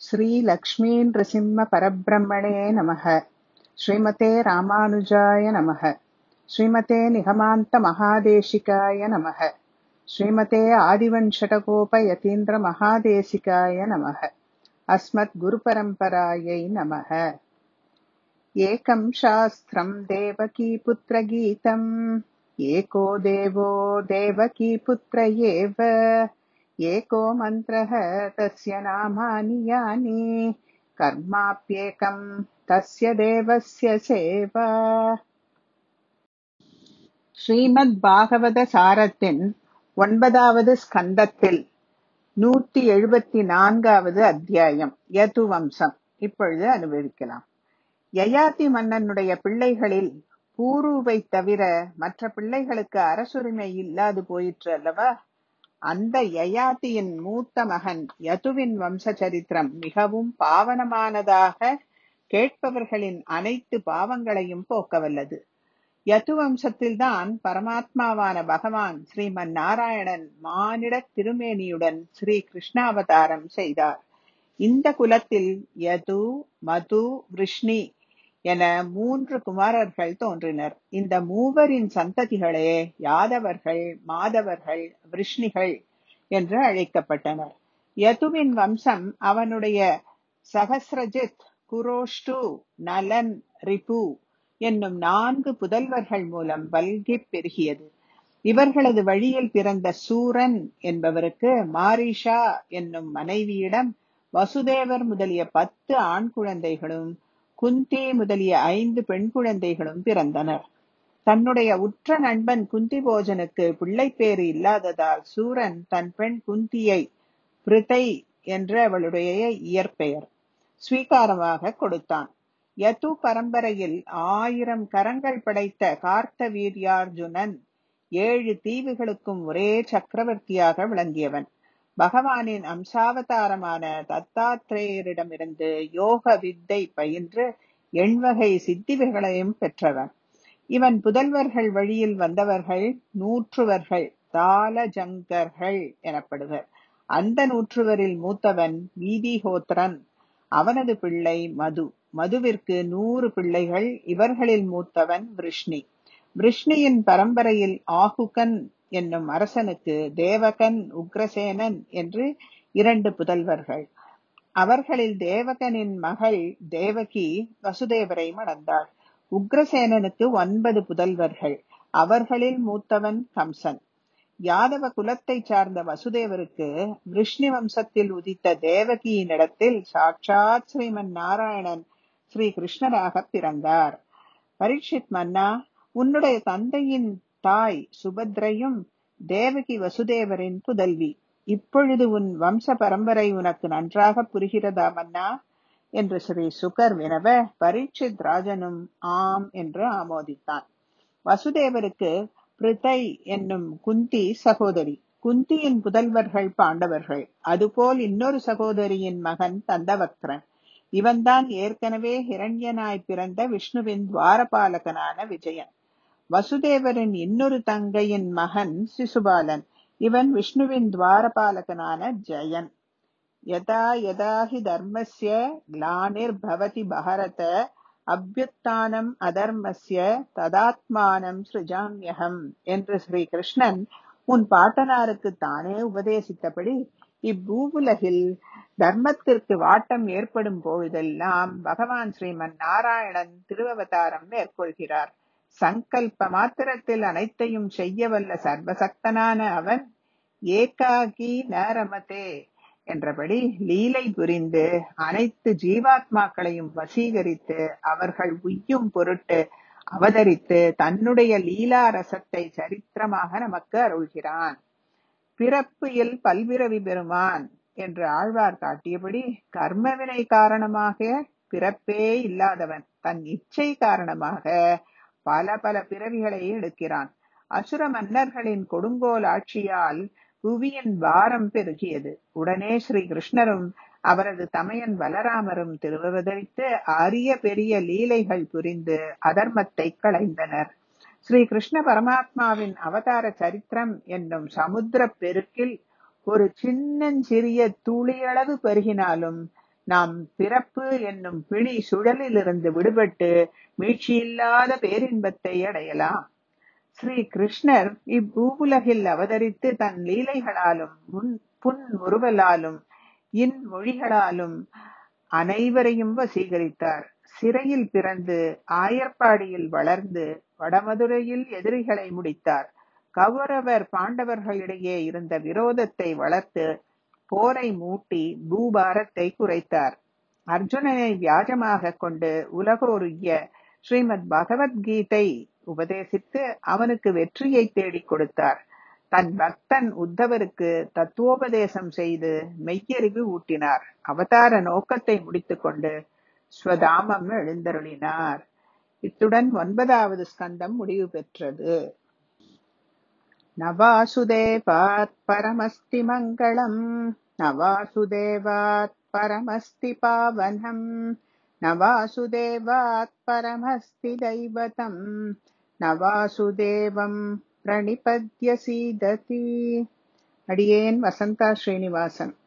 श्रीलक्ष्मीनृसिंहपरब्रह्मणे नमः श्रीमते रामानुजाय नमः श्रीमते निगमान्तमहादेशिकाय नमः श्रीमते आदिवञ्शटकोपयतीन्द्रमहादेशिकाय नमः अस्मद्गुरुपरम्परायै नमः एकं शास्त्रम् देवकीपुत्रगीतम् एको देवो देवकीपुत्र एव एको मन्त्रः तस्य नामानि यानि कर्माप्येकम् तस्य தேவஸ்ய சேவா ஸ்ரீமத் பாகவத சாரத்தின் ஒன்பதாவது ஸ்கந்தத்தில் நூத்தி எழுபத்தி நான்காவது அத்தியாயம் யது வம்சம் இப்பொழுது அனுபவிக்கலாம் யயாதி மன்னனுடைய பிள்ளைகளில் பூருவை தவிர மற்ற பிள்ளைகளுக்கு அரசுரிமை இல்லாது போயிற்று அல்லவா அந்த யயாதியின் மூத்த மகன் யதுவின் வம்ச சரித்திரம் மிகவும் பாவனமானதாக கேட்பவர்களின் அனைத்து பாவங்களையும் போக்கவல்லது யது வம்சத்தில்தான் பரமாத்மாவான பகவான் ஸ்ரீமன் நாராயணன் மானிட திருமேனியுடன் ஸ்ரீ கிருஷ்ணாவதாரம் செய்தார் இந்த குலத்தில் யது மது விஷ்ணி என மூன்று குமாரர்கள் தோன்றினர் இந்த மூவரின் சந்ததிகளே யாதவர்கள் மாதவர்கள் விஷ்ணிகள் என்று அழைக்கப்பட்டனர் யதுவின் வம்சம் அவனுடைய சகசிரஜித் குரோஷ்டு நலன் ரிபு என்னும் நான்கு புதல்வர்கள் மூலம் வல்கி பெருகியது இவர்களது வழியில் பிறந்த சூரன் என்பவருக்கு மாரிஷா என்னும் மனைவியிடம் வசுதேவர் முதலிய பத்து ஆண் குழந்தைகளும் குந்தி முதலிய ஐந்து பெண் குழந்தைகளும் பிறந்தனர் தன்னுடைய உற்ற நண்பன் குந்தி போஜனுக்கு பிள்ளை பேறு இல்லாததால் சூரன் தன் பெண் குந்தியை பிரிதை என்ற அவளுடைய இயற்பெயர் ஸ்வீகாரமாக கொடுத்தான் யது பரம்பரையில் ஆயிரம் கரங்கள் படைத்த கார்த்த வீரியார்ஜுனன் ஏழு தீவுகளுக்கும் ஒரே சக்கரவர்த்தியாக விளங்கியவன் பகவானின் அம்சாவதாரமான தத்தாத்ரேயரிடமிருந்து யோக வித்தை பயின்று எண்வகை சித்திவைகளையும் பெற்றவன் இவன் புதல்வர்கள் வழியில் வந்தவர்கள் நூற்றுவர்கள் தாலஜங்கர்கள் எனப்படுவர் அந்த நூற்றுவரில் மூத்தவன் வீதிஹோத்ரன் அவனது பிள்ளை மது மதுவிற்கு நூறு பிள்ளைகள் இவர்களில் மூத்தவன் விஷ்ணி விஷ்ணியின் பரம்பரையில் ஆகுகன் என்னும் அரசனுக்கு தேவகன் உக்ரசேனன் என்று இரண்டு புதல்வர்கள் அவர்களில் தேவகனின் மகள் தேவகி வசுதேவரை மணந்தாள் உக்ரசேனனுக்கு ஒன்பது புதல்வர்கள் அவர்களில் மூத்தவன் கம்சன் யாதவ குலத்தை சார்ந்த வசுதேவருக்கு விஷ்ணு வம்சத்தில் உதித்த தேவகியின் இடத்தில் சாட்சாத் ஸ்ரீமன் நாராயணன் ஸ்ரீ கிருஷ்ணராக பிறந்தார் பரீட்சித் மன்னா உன்னுடைய தந்தையின் தாய் சுபத்ரையும் தேவகி வசுதேவரின் புதல்வி இப்பொழுது உன் வம்ச பரம்பரை உனக்கு நன்றாக புரிகிறதா மன்னா என்று ஸ்ரீ சுகர் வினவ பரீட்சித் ராஜனும் ஆம் என்று ஆமோதித்தான் வசுதேவருக்கு பிரிதை என்னும் குந்தி சகோதரி குந்தியின் புதல்வர்கள் பாண்டவர்கள் அதுபோல் இன்னொரு சகோதரியின் மகன் தந்தவக்ரன் இவன்தான் ஏற்கனவே ஹிரண்யனாய் பிறந்த விஷ்ணுவின் துவாரபாலகனான விஜயன் வசுதேவரின் இன்னொரு தங்கையின் மகன் சிசுபாலன் இவன் விஷ்ணுவின் துவாரபாலகனான ஜெயன் யதா யதா ஹி தர்மஸ்ய கிளானிர் பவதி பஹரத அபியுத்தானம் அதர்மஸ்ய ததாத்மானம் சிருஜாமியகம் என்று ஸ்ரீ கிருஷ்ணன் உன் பாட்டனாருக்கு தானே உபதேசித்தபடி இப்பூவுலகில் தர்மத்திற்கு வாட்டம் ஏற்படும் பொழுதெல்லாம் பகவான் ஸ்ரீமன் நாராயணன் திருவவதாரம் மேற்கொள்கிறார் சங்கல்ப மாத்திரத்தில் அனைத்தையும் செய்ய வல்ல சர்வசக்தனான அவன் ஏகாகி நரமதே என்றபடி லீலை புரிந்து அனைத்து ஜீவாத்மாக்களையும் வசீகரித்து அவர்கள் உய்யும் பொருட்டு அவதரித்து தன்னுடைய லீலா ரசத்தை சரித்திரமாக நமக்கு அருள்கிறான் பிறப்பில் பல்பிறவி பெறுமான் என்று ஆழ்வார் காட்டியபடி கர்மவினை காரணமாக பிறப்பே இல்லாதவன் தன் இச்சை காரணமாக பல பல பிறவிகளை எடுக்கிறான் அசுர மன்னர்களின் கொடுங்கோல் ஆட்சியால் புவியின் பாரம் பெருகியது உடனே ஸ்ரீ கிருஷ்ணரும் அவரது தமையன் பலராமரும் திருவதரித்து அரிய பெரிய லீலைகள் புரிந்து அதர்மத்தை களைந்தனர் ஸ்ரீ கிருஷ்ண பரமாத்மாவின் அவதார சரித்திரம் என்னும் சமுத்திர பெருக்கில் ஒரு சின்னஞ்சிறிய துளியளவு பெருகினாலும் நாம் பிறப்பு என்னும் பிணி சுழலிலிருந்து விடுபட்டு மீட்சியில்லாத பேரின்பத்தை அடையலாம் ஸ்ரீ கிருஷ்ணர் இப்பூவுலகில் அவதரித்து தன் லீலைகளாலும் முன் புன் முறுவலாலும் இன் மொழிகளாலும் அனைவரையும் வசீகரித்தார் சிறையில் பிறந்து ஆயர்பாடியில் வளர்ந்து வடமதுரையில் எதிரிகளை முடித்தார் கௌரவர் பாண்டவர்களிடையே இருந்த விரோதத்தை வளர்த்து போரை மூட்டி பூபாரத்தை குறைத்தார் அர்ஜுனனை வியாஜமாக கொண்டு உலகோருகிய ஸ்ரீமத் பகவத்கீதை உபதேசித்து அவனுக்கு வெற்றியை தேடிக் கொடுத்தார் தன் பக்தன் உத்தவருக்கு தத்துவோபதேசம் செய்து மெய்யறிவு ஊட்டினார் அவதார நோக்கத்தை முடித்துக்கொண்டு ஸ்வதாமம் எழுந்தருளினார் இத்துடன் ஒன்பதாவது ஸ்கந்தம் முடிவு பெற்றது நவாசுதேவாத் பரமஸ்தி மங்களம் நவாசுதேவாத் பரமஸ்தி பாவனம் நவாசுதேவாத் பரமஸ்தி தைவதம் நவாசுதேவம் பிரணிபத்ய சீததி அடியேன் வசந்தா ஸ்ரீனிவாசன்